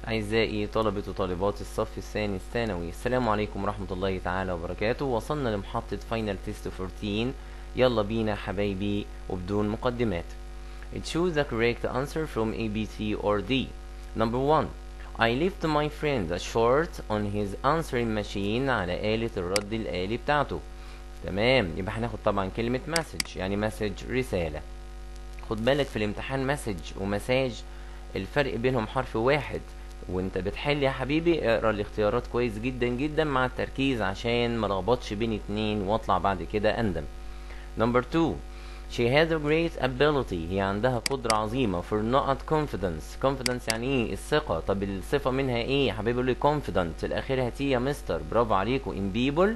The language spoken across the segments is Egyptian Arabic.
أعزائي طلبة وطالبات الصف الثاني الثانوي السلام عليكم ورحمة الله تعالى وبركاته وصلنا لمحطة فاينل تيست 14 يلا بينا حبايبي وبدون مقدمات Choose the correct answer from A, B, C or D Number 1 I left my friend a short on his answering machine على آلة الرد الآلي بتاعته تمام يبقى هناخد طبعا كلمة مسج يعني مسج رسالة خد بالك في الامتحان مسج ومساج الفرق بينهم حرف واحد وانت بتحل يا حبيبي اقرا الاختيارات كويس جدا جدا مع التركيز عشان ما لخبطش بين اتنين واطلع بعد كده اندم نمبر 2 She has a great ability هي عندها قدرة عظيمة for not confidence confidence يعني ايه الثقة طب الصفة منها ايه يا حبيبي يقول لي confident الاخير هاتيه يا مستر برافو عليكم in people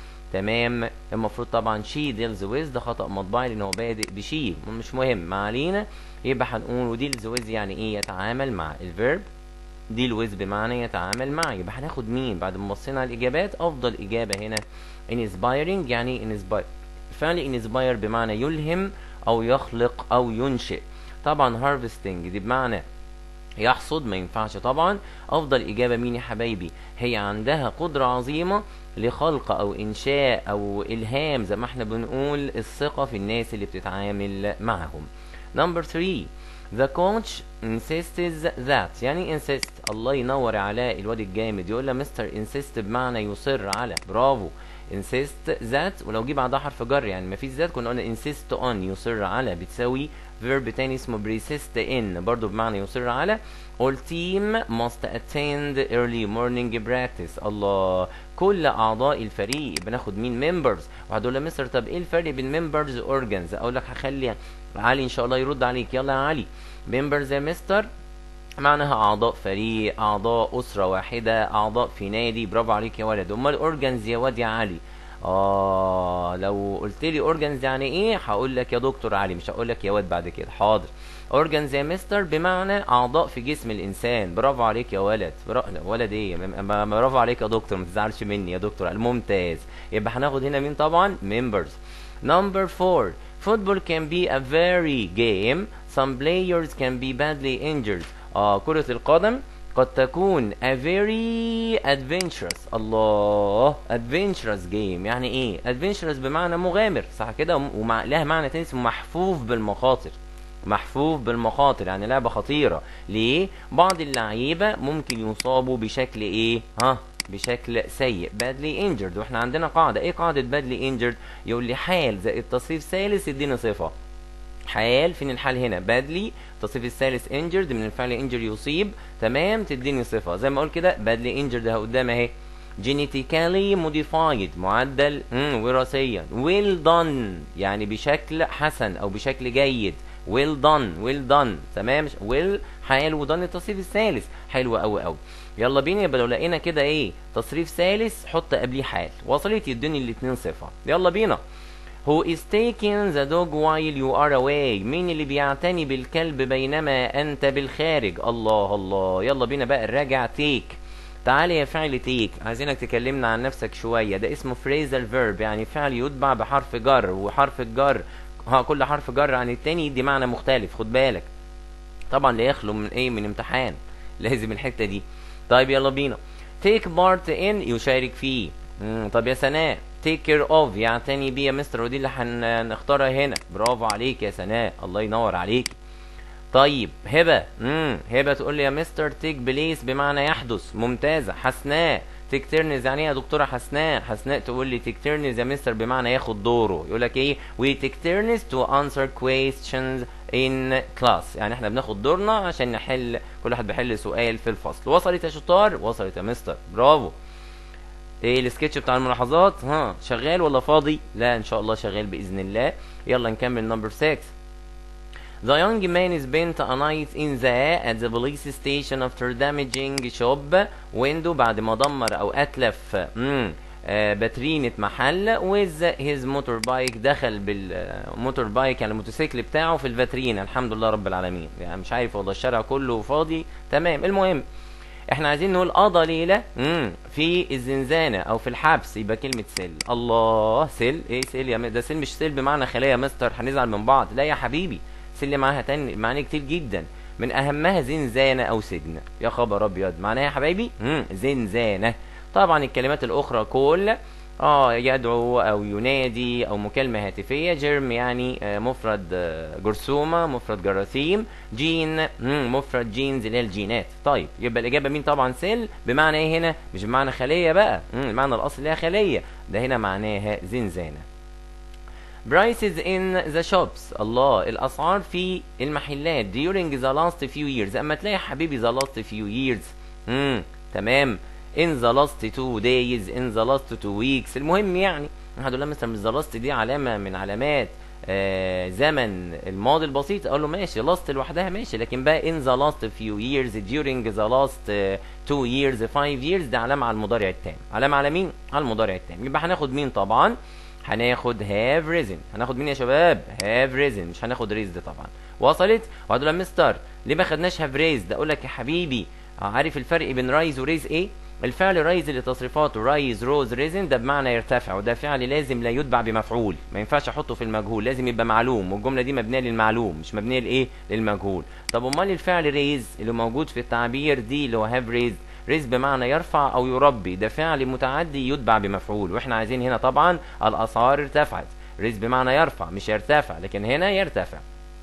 تمام المفروض طبعا شي ديلز ويز ده خطأ مطبعي لان هو بادئ بشي مش مهم ما علينا يبقى هنقول وديلز ويز يعني ايه يتعامل مع الفيرب ديل ويز بمعنى يتعامل مع يبقى هناخد مين بعد ما بصينا على الاجابات افضل اجابه هنا inspiring يعني inspire فعل inspire بمعنى يلهم او يخلق او ينشئ طبعا harvesting دي بمعنى يحصد ما ينفعش طبعا افضل اجابه مين يا حبايبي هي عندها قدره عظيمه لخلق او انشاء او الهام زي ما احنا بنقول الثقه في الناس اللي بتتعامل معهم نمبر 3 The coach insists that يعني insist الله ينور على الواد الجامد يقول له مستر insist بمعنى يصر على برافو insist that ولو جه بعدها حرف جر يعني ما فيش ذات كنا قلنا insist on يصر على بتساوي verb تاني اسمه persist in برضو بمعنى يصر على all team must attend early morning practice الله كل اعضاء الفريق بناخد مين members وهتقول له مستر طب ايه الفرق بين members organs اقول لك هخلي علي ان شاء الله يرد عليك يلا يا علي members يا مستر معناها اعضاء فريق اعضاء اسره واحده اعضاء في نادي برافو عليك يا ولد امال اورجانز يا واد يا علي اه لو قلت لي اورجانز يعني ايه هقول لك يا دكتور علي مش هقول لك يا واد بعد كده حاضر اورجانز يا مستر بمعنى اعضاء في جسم الانسان برافو عليك يا ولد برا... ولد ايه برافو عليك يا دكتور ما تزعلش مني يا دكتور الممتاز يبقى هناخد هنا مين طبعا members number 4 football can be a very game some players can be badly injured اه كرة القدم قد تكون a very adventurous الله adventurous game يعني ايه adventurous بمعنى مغامر صح كده ومع لها معنى تاني اسمه محفوف بالمخاطر محفوف بالمخاطر يعني لعبة خطيرة ليه بعض اللعيبة ممكن يصابوا بشكل ايه ها بشكل سيء badly injured واحنا عندنا قاعدة ايه قاعدة badly injured يقول لي حال زائد تصريف ثالث يديني صفة حال فين الحال هنا badly التصريف الثالث injured من الفعل injure يصيب تمام تديني صفة زي ما اقول كده badly injured اهو قدام اهي genetically modified معدل مم وراثيا well done يعني بشكل حسن او بشكل جيد well done well done تمام well حال ودان التصريف الثالث حلو قوي قوي يلا بينا يبقى لو لقينا كده ايه تصريف ثالث حط قبليه حال وصلت يدوني الاثنين صفة يلا بينا Who is taking the dog while you are away مين اللي بيعتني بالكلب بينما أنت بالخارج الله الله يلا بينا بقى نراجع تيك تعالى يا فعل تيك عايزينك تكلمنا عن نفسك شوية ده اسمه phrasal verb يعني فعل يتبع بحرف جر وحرف الجر ها كل حرف جر عن التاني يدي معنى مختلف خد بالك طبعا لا يخلو من ايه من امتحان لازم الحتة دي طيب يلا بينا take part in يشارك فيه مم. طب يا سناء take care of يعتني بيه يا مستر ودي اللي هنختارها هنا برافو عليك يا سناء الله ينور عليك طيب هبه امم هبه تقول لي يا مستر تيك بليس بمعنى يحدث ممتازه حسناء تيك تيرنز يعني ايه يا دكتوره حسناء حسناء تقول لي تيك تيرنز يا مستر بمعنى ياخد دوره يقول لك ايه وي تيك تيرنز تو انسر questions in class يعني احنا بناخد دورنا عشان نحل كل واحد بيحل سؤال في الفصل وصلت يا شطار وصلت يا مستر برافو ايه السكتش بتاع الملاحظات ها شغال ولا فاضي لا ان شاء الله شغال باذن الله يلا نكمل نمبر 6 The young man spent a night in the at the police station after damaging shop window بعد ما دمر او اتلف مم. آه باترينة محل with his motorbike دخل بالموتور بايك يعني الموتوسيكل بتاعه في الفاترينا الحمد لله رب العالمين يعني مش عارف والله الشارع كله فاضي تمام المهم احنا عايزين نقول قضى ليله امم في الزنزانه او في الحبس يبقى كلمه سل الله سل ايه سل يا ده سل مش سل بمعنى خلايا مستر هنزعل من بعض لا يا حبيبي سل معاها تاني معاني كتير جدا من اهمها زنزانه او سجن يا خبر ابيض معناها يا حبايبي مم. زنزانه طبعا الكلمات الاخرى كل اه يدعو او ينادي او مكالمه هاتفيه جيرم يعني آه، مفرد آه، جرثومه مفرد جراثيم جين مم، مفرد جينز اللي هي الجينات طيب يبقى الاجابه مين طبعا سيل بمعنى ايه هنا مش بمعنى خليه بقى مم، المعنى الاصلي ليها خليه ده هنا معناها زنزانه prices in the shops الله الاسعار في المحلات during the last few years اما تلاقي حبيبي the last few years امم تمام in the last two days in the last two weeks المهم يعني هقول له مثلا the last دي علامه من علامات آه زمن الماضي البسيط اقول له ماشي last لوحدها ماشي لكن بقى in the last few years during the last uh, two years five years ده علامه على المضارع التام علامه على مين على المضارع التام يبقى هناخد مين طبعا هناخد have risen هناخد مين يا شباب have risen مش هناخد raised طبعا وصلت وهقول له مستر ليه ما خدناش have raised اقول لك يا حبيبي عارف الفرق بين رايز وريز ايه الفعل رايز اللي تصريفاته رايز روز ريزن ده بمعنى يرتفع وده فعل لازم لا يتبع بمفعول ما ينفعش احطه في المجهول لازم يبقى معلوم والجمله دي مبنيه للمعلوم مش مبنيه لايه للمجهول طب امال الفعل ريز اللي موجود في التعبير دي اللي هو هاف ريز ريز بمعنى يرفع او يربي ده فعل متعدي يتبع بمفعول واحنا عايزين هنا طبعا الاسعار ارتفعت ريز بمعنى يرفع مش يرتفع لكن هنا يرتفع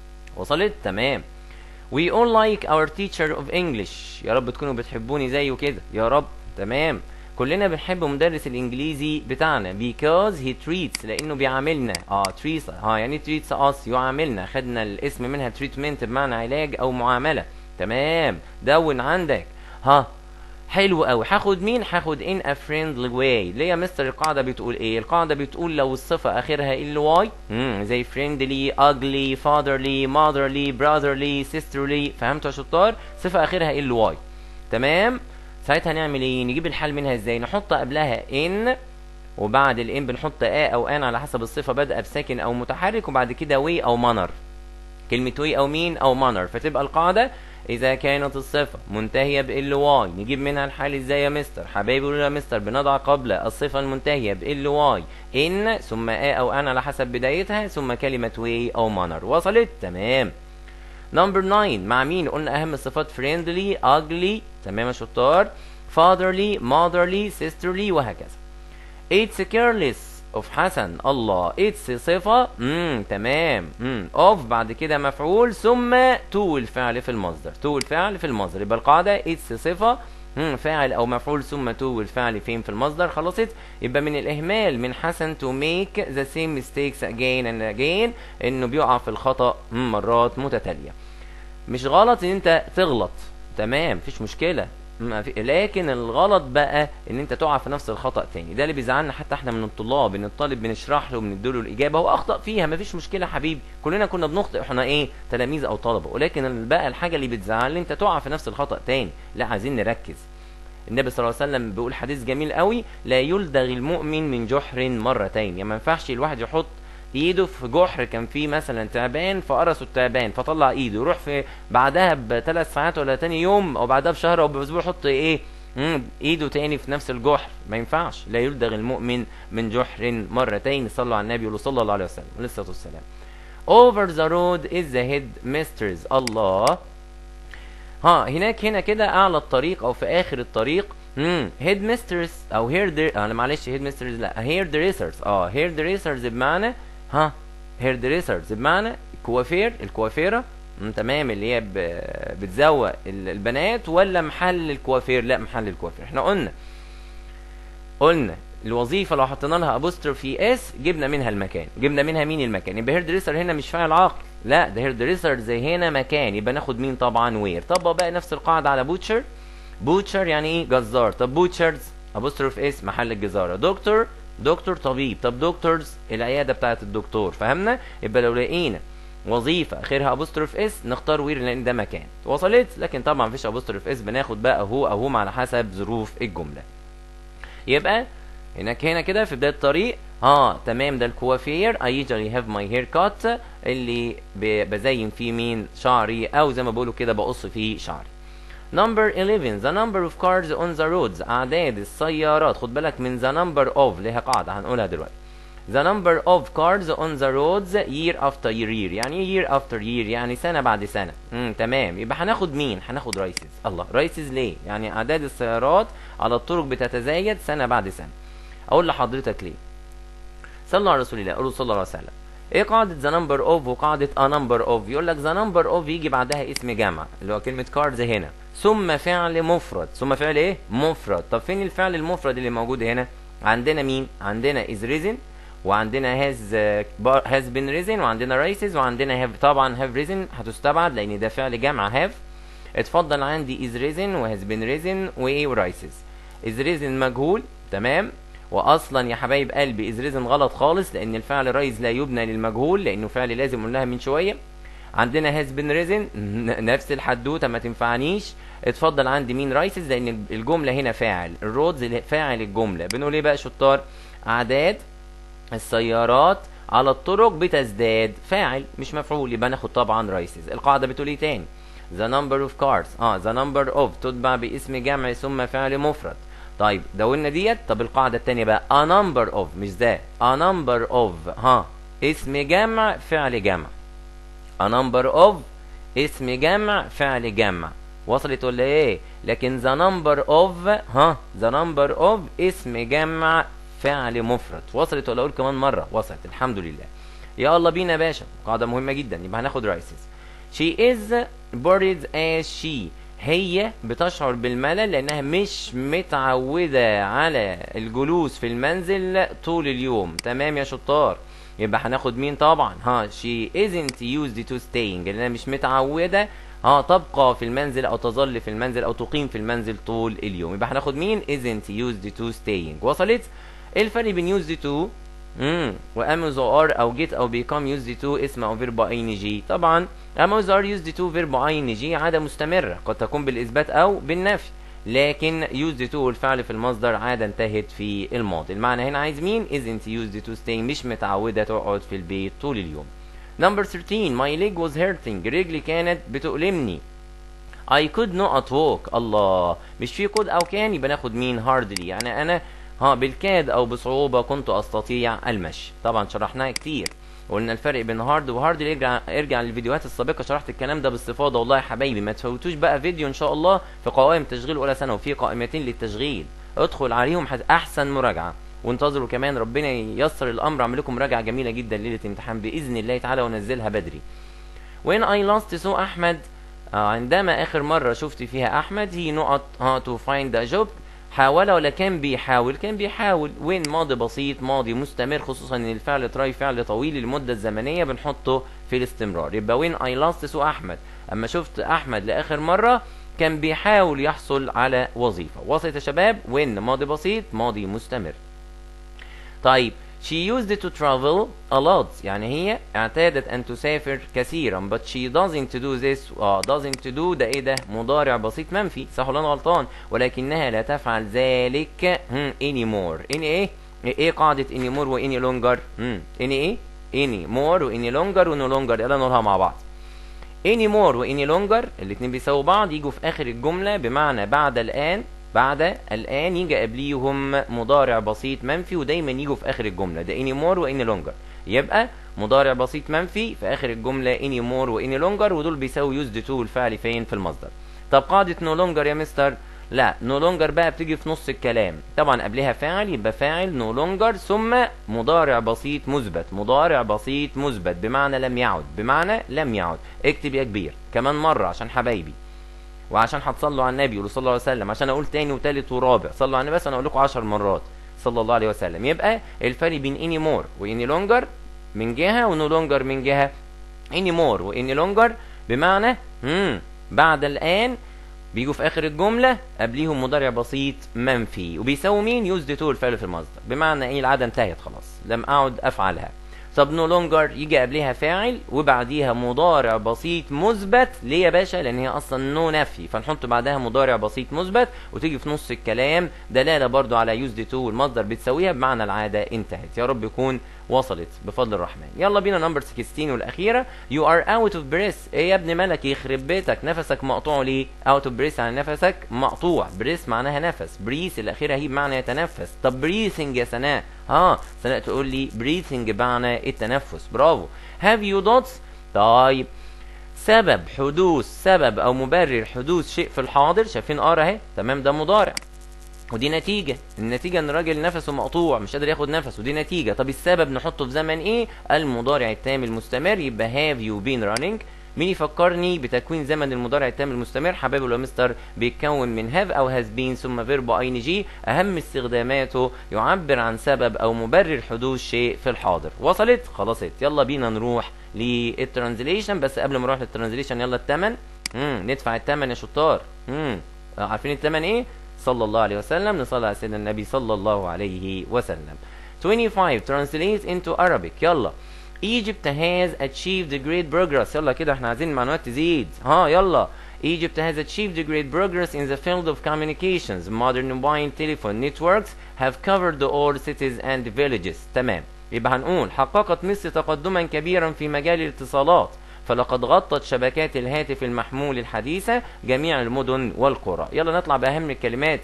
وصلت تمام We all like our teacher of English يا رب تكونوا بتحبوني زيه كده يا رب تمام كلنا بنحب مدرس الانجليزي بتاعنا because he treats لانه بيعاملنا اه treats اه يعني treats us يعاملنا خدنا الاسم منها treatment بمعنى علاج او معامله تمام دون عندك ها حلو قوي هاخد مين هاخد in a friendly way ليه يا مستر القاعده بتقول ايه القاعده بتقول لو الصفه اخرها ال واي زي friendly ugly fatherly motherly brotherly sisterly فهمتوا يا شطار صفه اخرها ال واي تمام ساعتها نعمل ايه نجيب الحل منها ازاي نحط قبلها ان وبعد الان بنحط ا او ان على حسب الصفه بادئه بساكن او متحرك وبعد كده وي او مانر كلمه وي او مين او مانر فتبقى القاعده اذا كانت الصفه منتهيه بال واي نجيب منها الحال ازاي يا مستر حبايبي يقولوا يا مستر بنضع قبل الصفه المنتهيه بال واي ان ثم ا او ان على حسب بدايتها ثم كلمه وي او مانر وصلت تمام نمبر 9 مع مين قلنا اهم الصفات friendly ugly تمام يا شطار fatherly motherly sisterly وهكذا it's careless of حسن الله it's صفة امم تمام امم of بعد كده مفعول ثم to الفعل في المصدر to الفعل في المصدر يبقى القاعدة it's صفة مم فاعل او مفعول ثم to والفعل فين في المصدر خلصت يبقى من الاهمال من حسن to make the same mistakes again and again انه بيقع في الخطا مم مرات متتاليه مش غلط ان انت تغلط تمام مفيش مشكله ما في لكن الغلط بقى ان انت تقع في نفس الخطا تاني ده اللي بيزعلنا حتى احنا من الطلاب ان الطالب بنشرح له وبنديله الاجابه هو اخطا فيها مفيش مشكله حبيبي كلنا كنا بنخطئ احنا ايه تلاميذ او طلبه ولكن بقى الحاجه اللي بتزعل انت تقع في نفس الخطا تاني لا عايزين نركز النبي صلى الله عليه وسلم بيقول حديث جميل قوي لا يلدغ المؤمن من جحر مرتين يعني ما ينفعش الواحد يحط ايده في جحر كان فيه مثلا تعبان فقرصه التعبان فطلع ايده يروح في بعدها بثلاث ساعات ولا تاني يوم او بعدها بشهر او باسبوع يحط ايه مم. ايده تاني في نفس الجحر ما ينفعش لا يلدغ المؤمن من جحر مرتين صلوا على النبي صلى الله عليه وسلم عليه الصلاه والسلام over the road is the head mistress الله ها هناك هنا كده اعلى الطريق او في اخر الطريق امم هيد ميسترز او هير در... انا معلش هيد ميسترز لا هير دريسرز اه هير دريسرز بمعنى ها هير دريسرز بمعنى كوافير الكوافيره مم، تمام اللي هي ب... بتزوق ال- البنات ولا محل الكوافير لا محل الكوافير احنا قلنا قلنا الوظيفه لو حطينا لها ابوستروفي اس جبنا منها المكان جبنا منها مين المكان يبقى هير دريسر هنا مش فاعل عاقل لا ده هير دريسر زي هنا مكان يبقى ناخد مين طبعا وير طبق بقى نفس القاعده على بوتشر بوتشر يعني ايه جزار طب بوتشرز ابوستروف اس محل الجزاره دكتور دكتور طبيب طب دكتورز العياده بتاعت الدكتور فهمنا يبقى لو لقينا وظيفه اخرها ابوستروف اس نختار وير لان ده مكان وصلت لكن طبعا مفيش ابوستروف اس بناخد بقى هو او هم على حسب ظروف الجمله يبقى هناك هنا كده في بدايه الطريق اه تمام ده الكوافير I usually have my hair cut اللي ب- بزين فيه مين شعري او زي ما بقولوا كده بقص فيه شعري Number 11 the number of cars on the roads أعداد السيارات خد بالك من the number of ليها قاعدة هنقولها دلوقتي the number of cars on the roads year after year يعني ايه year after year يعني سنة بعد سنة امم تمام يبقى هناخد مين هناخد رايسز الله رايسز ليه يعني اعداد السيارات على الطرق بتتزايد سنة بعد سنة اقول لحضرتك ليه صلوا على رسول الله قولوا صلى الله عليه وسلم ايه قاعدة ذا نمبر اوف وقاعدة ا نمبر اوف يقول لك ذا نمبر اوف يجي بعدها اسم جمع اللي هو كلمة كارز هنا ثم فعل مفرد ثم فعل ايه مفرد طب فين الفعل المفرد اللي موجود هنا عندنا مين عندنا is risen وعندنا has uh, has been risen وعندنا rises وعندنا have طبعا have risen هتستبعد لان ده فعل جمع have اتفضل عندي is risen و has been risen وايه ورايسز is risen مجهول تمام واصلا يا حبايب قلبي is risen غلط خالص لان الفعل رايز لا يبنى للمجهول لانه فعل لازم قلناها من شويه عندنا has been risen نفس الحدوته ما تنفعنيش اتفضل عندي مين رايسز لان الجمله هنا فاعل الرودز فاعل الجمله بنقول ايه بقى شطار اعداد السيارات على الطرق بتزداد فاعل مش مفعول يبقى ناخد طبعا رايسز القاعده بتقول ايه تاني the number of cars اه the number of تتبع باسم جمع ثم فعل مفرد طيب دولنا ديت طب القاعده الثانيه بقى a number of مش ذا a number of ها اسم جمع فعل جمع a number of اسم جمع فعل جمع وصلت ولا ايه لكن the number of ها the number of اسم جمع فعل مفرد وصلت ولا اقول كمان مره وصلت الحمد لله يلا بينا يا باشا قاعده مهمه جدا يبقى هناخد رايسز she is bored as she هي بتشعر بالملل لانها مش متعوده على الجلوس في المنزل طول اليوم تمام يا شطار يبقى هناخد مين طبعا ها she isn't used to staying لانها مش متعوده اه تبقى في المنزل او تظل في المنزل او تقيم في المنزل طول اليوم يبقى هناخد مين isn't used to staying وصلت ايه الفرق بين used to امم وامز ار او جيت او بيكام used to اسم او فيرب اي جي طبعا امز ار used to فيرب اي جي عاده مستمره قد تكون بالاثبات او بالنفي لكن used to الفعل في المصدر عاده انتهت في الماضي المعنى هنا عايز مين isn't used to staying مش متعوده تقعد في البيت طول اليوم Number 13 my leg was hurting رجلي كانت بتؤلمني I could not walk الله مش في could أو كان يبقى ناخد مين hardly يعني أنا ها بالكاد أو بصعوبة كنت أستطيع المشي طبعا شرحناها كتير قلنا الفرق بين هارد وهارد ارجع ارجع للفيديوهات السابقه شرحت الكلام ده باستفاضه والله يا حبايبي ما تفوتوش بقى فيديو ان شاء الله في قوائم تشغيل اولى ثانوي وفي قائمتين للتشغيل ادخل عليهم احسن مراجعه وانتظروا كمان ربنا ييسر الامر اعمل لكم مراجعه جميله جدا ليله امتحان باذن الله تعالى وانزلها بدري when I last saw احمد آه عندما اخر مره شفت فيها احمد هي نقط ها to find a job حاول ولا كان بيحاول كان بيحاول وين ماضي بسيط ماضي مستمر خصوصا ان الفعل تراي فعل طويل المده الزمنيه بنحطه في الاستمرار يبقى وين اي لاست سو احمد اما شفت احمد لاخر مره كان بيحاول يحصل على وظيفه وصلت يا شباب وين ماضي بسيط ماضي مستمر طيب she used to travel a lot يعني هي اعتادت ان تسافر كثيرا but she doesn't do this uh, doesn't do ده ايه ده مضارع بسيط منفي صح ولا انا غلطان ولكنها لا تفعل ذلك hmm, anymore ان ايه ايه قاعدة anymore و any longer hmm. ان ايه any more و any longer و no longer يلا نقولها مع بعض anymore و any longer الاتنين بيساووا بعض يجوا في اخر الجملة بمعنى بعد الان بعد الآن يجي قبليهم مضارع بسيط منفي ودايما يجوا في آخر الجملة ده any more و any longer يبقى مضارع بسيط منفي في آخر الجملة any more و any longer ودول بيساوي used to الفعل فين في المصدر طب قاعدة no longer يا مستر لا no longer بقى بتيجي في نص الكلام طبعا قبلها فاعل يبقى فاعل no longer ثم مضارع بسيط مثبت مضارع بسيط مثبت بمعنى لم يعد بمعنى لم يعد اكتب يا كبير كمان مرة عشان حبايبي وعشان هتصلوا على النبي صلى الله عليه وسلم عشان اقول تاني وتالت ورابع صلوا على النبي بس انا اقول لكم 10 مرات صلى الله عليه وسلم يبقى الفرق بين اني مور واني لونجر من جهه ونو لونجر من جهه اني مور واني لونجر بمعنى امم بعد الان بيجوا في اخر الجمله قبليهم مضارع بسيط منفي وبيساوي مين يوزد تو الفعل في المصدر بمعنى ايه العاده انتهت خلاص لم اعد افعلها طب نو لونجر يجي قبلها فاعل وبعديها مضارع بسيط مثبت ليه يا باشا لان هي اصلا نو نفي فنحط بعدها مضارع بسيط مثبت وتيجي في نص الكلام دلاله برضو على يوزد تو والمصدر بتساويها بمعنى العاده انتهت يا رب يكون وصلت بفضل الرحمن يلا بينا نمبر 16 والاخيره يو ار اوت اوف بريس ايه يا ابن ملك يخرب بيتك نفسك مقطوع ليه اوت اوف بريس يعني نفسك مقطوع بريس معناها نفس بريس الاخيره هي بمعنى يتنفس طب بريسنج يا سناء ها سناء تقول لي breathing بمعنى التنفس برافو have you dots طيب سبب حدوث سبب او مبرر حدوث شيء في الحاضر شايفين ار اهي تمام ده مضارع ودي نتيجة النتيجة ان الراجل نفسه مقطوع مش قادر ياخد نفس ودي نتيجة طب السبب نحطه في زمن ايه المضارع التام المستمر يبقى have you been running مين يفكرني بتكوين زمن المضارع التام المستمر حبايبي لو مستر بيتكون من have او has been ثم فيرب اي جي اهم استخداماته يعبر عن سبب او مبرر حدوث شيء في الحاضر وصلت خلصت يلا بينا نروح للترانزليشن بس قبل ما نروح للترانزليشن يلا الثمن امم ندفع الثمن يا شطار امم عارفين الثمن ايه صلى الله عليه وسلم نصلي على سيدنا النبي صلى الله عليه وسلم 25 translate into Arabic يلا Egypt has achieved great progress يلا كده احنا عايزين المعلومات تزيد ها يلا Egypt has achieved great progress in the field of communications. Modern mobile telephone networks have covered all cities and villages. تمام. يبقى هنقول حققت مصر تقدما كبيرا في مجال الاتصالات فلقد غطت شبكات الهاتف المحمول الحديثة جميع المدن والقرى. يلا نطلع بأهم الكلمات.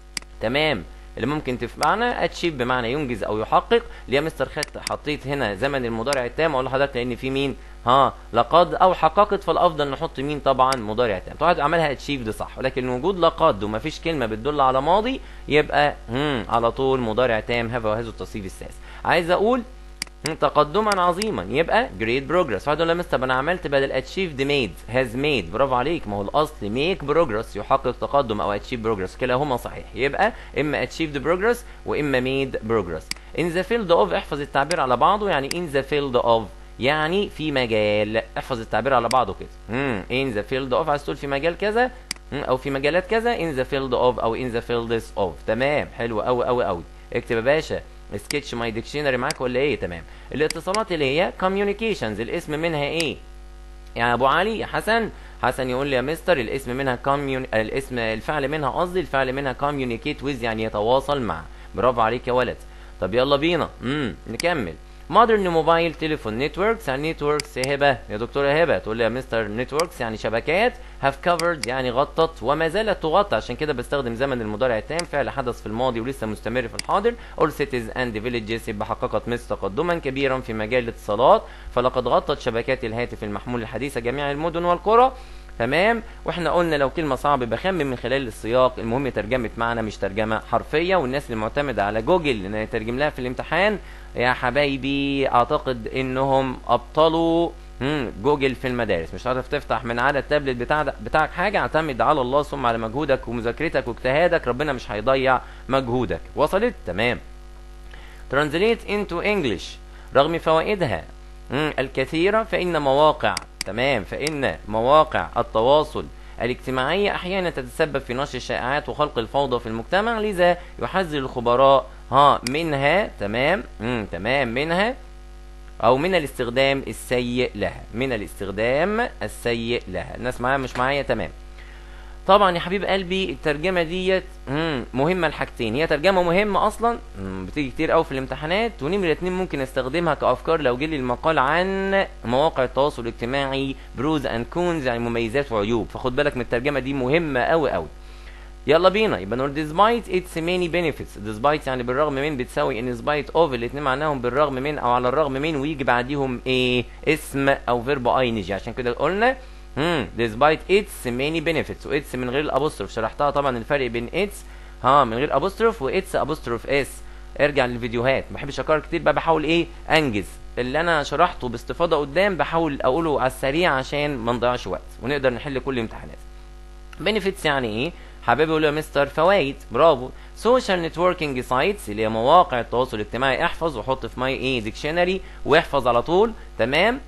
تمام. اللي ممكن تفعلنا اتشيف بمعنى ينجز او يحقق ليه مستر خدت حطيت هنا زمن المضارع التام اقول لحضرتك لان في مين ها لقد او حققت فالافضل نحط مين طبعا مضارع تام طبعا عملها اتشيف ده صح ولكن وجود لقد وما فيش كلمه بتدل على ماضي يبقى هم على طول مضارع تام هذا وهذا التصريف السادس عايز اقول تقدما عظيما يبقى جريت بروجرس واحد يقول مستر انا عملت بدل اتشيفد ميد هاز ميد برافو عليك ما هو الاصل ميك بروجرس يحقق تقدم او اتشيف بروجرس كلاهما صحيح يبقى اما اتشيفد بروجرس واما ميد بروجرس ان ذا فيلد اوف احفظ التعبير على بعضه يعني ان ذا فيلد اوف يعني في مجال احفظ التعبير على بعضه كده امم ان ذا فيلد اوف عايز تقول في مجال كذا او في مجالات كذا ان ذا فيلد اوف او ان ذا فيلدز اوف تمام حلو قوي قوي قوي اكتب يا باشا سكتش ماي ديكشنري معاك ولا ايه تمام الاتصالات اللي هي كوميونيكيشنز الاسم منها ايه يا ابو علي يا حسن حسن يقول لي يا مستر الاسم منها كوميون الاسم الفعل منها قصدي الفعل منها كوميونيكيت ويز يعني يتواصل مع برافو عليك يا ولد طب يلا بينا امم نكمل مودرن موبايل تليفون نتوركس يعني نتوركس يا هبه يا دكتوره هبه تقول لي يا مستر نتوركس يعني شبكات هاف كفرد يعني غطت وما زالت تغطى عشان كده بستخدم زمن المضارع التام فعل حدث في الماضي ولسه مستمر في الحاضر all cities and villages يبقى حققت مصر تقدما كبيرا في مجال الاتصالات فلقد غطت شبكات الهاتف المحمول الحديثه جميع المدن والقرى تمام واحنا قلنا لو كلمه صعبه بخمن من خلال السياق المهم ترجمه معنى مش ترجمه حرفيه والناس اللي معتمده على جوجل ان يترجم لها في الامتحان يا حبايبي اعتقد انهم ابطلوا جوجل في المدارس مش هتعرف تفتح من على التابلت بتاع بتاعك حاجه اعتمد على الله ثم على مجهودك ومذاكرتك واجتهادك ربنا مش هيضيع مجهودك وصلت تمام ترانزليت انتو انجلش رغم فوائدها الكثيره فان مواقع تمام فان مواقع التواصل الاجتماعية أحيانا تتسبب في نشر الشائعات وخلق الفوضى في المجتمع لذا يحذر الخبراء ها منها تمام مم تمام منها أو من الاستخدام السيء لها من الاستخدام السيء لها الناس معايا مش معايا تمام طبعا يا حبيب قلبي الترجمه ديت مهمه لحاجتين هي ترجمه مهمه اصلا بتيجي كتير قوي في الامتحانات ونمره اتنين ممكن استخدمها كافكار لو جالي المقال عن مواقع التواصل الاجتماعي بروز اند كونز يعني مميزات وعيوب فخد بالك من الترجمه دي مهمه قوي قوي يلا بينا يبقى نقول despite its many benefits despite يعني بالرغم من بتساوي in spite of الاثنين معناهم بالرغم من او على الرغم من ويجي بعديهم ايه اسم او فيرب اينجي عشان كده قلنا امم despite its many benefits و its من غير الابوستروف شرحتها طبعا الفرق بين its ها من غير ابوستروف و its ابوستروف اس ارجع للفيديوهات ما بحبش اكرر كتير بقى بحاول ايه انجز اللي انا شرحته باستفاضه قدام بحاول اقوله على السريع عشان ما نضيعش وقت ونقدر نحل كل الامتحانات benefits يعني ايه حبايبي يقولوا يا مستر فوائد برافو سوشيال نتوركينج سايتس اللي هي مواقع التواصل الاجتماعي احفظ وحط في ماي ايه ديكشنري واحفظ على طول تمام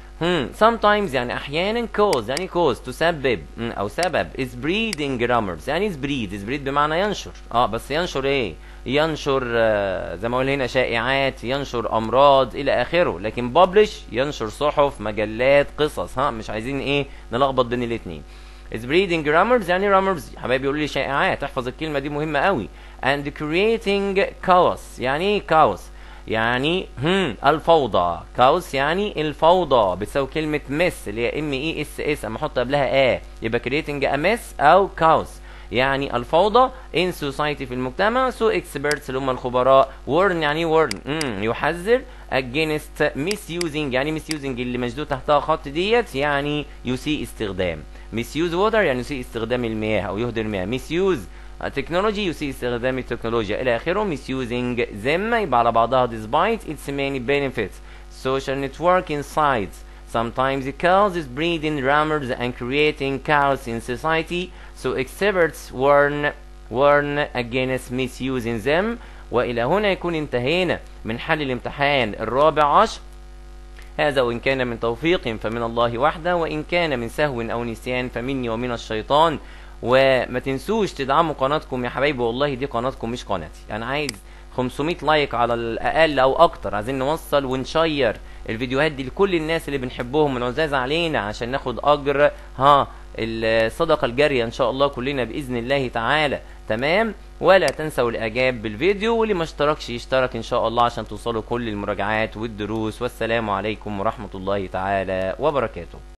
هم sometimes يعني احيانا cause يعني cause تسبب او سبب is breeding grammars يعني is breed is breed بمعنى ينشر اه بس ينشر ايه ينشر آه زي ما اقول هنا شائعات ينشر امراض الى اخره لكن publish ينشر صحف مجلات قصص ها مش عايزين ايه نلخبط بين الاثنين is breeding grammars يعني grammars حبايبي يقولوا لي شائعات احفظ الكلمه دي مهمه قوي and creating chaos يعني ايه chaos يعني هم الفوضى كاوس يعني الفوضى بتساوي كلمة مس اللي هي ام اي اس اس اما احط قبلها ا يبقى كريتنج ا مس او كاوس يعني الفوضى in society في المجتمع so experts اللي هم الخبراء warn يعني warn مم. يحذر against misusing يعني misusing اللي مجدود تحتها خط ديت يعني يسيء استخدام misuse water يعني يسيء استخدام المياه او يهدر المياه misuse التكنولوجي يسيء استخدام التكنولوجيا الى اخره misusing them يبقى على بعضها despite its many benefits social networking sites sometimes causes breeding rumors and creating chaos in society so experts warn warn against misusing them والى هنا يكون انتهينا من حل الامتحان الرابع عشر هذا وإن كان من توفيق فمن الله وحده وإن كان من سهو أو نسيان فمني ومن الشيطان وما تنسوش تدعموا قناتكم يا حبايبي والله دي قناتكم مش قناتي أنا عايز 500 لايك على الأقل أو أكتر عايزين نوصل ونشير الفيديوهات دي لكل الناس اللي بنحبهم من عزاز علينا عشان ناخد أجر ها الصدقة الجارية إن شاء الله كلنا بإذن الله تعالى تمام ولا تنسوا الاعجاب بالفيديو واللي ما اشتركش يشترك ان شاء الله عشان توصلوا كل المراجعات والدروس والسلام عليكم ورحمة الله تعالى وبركاته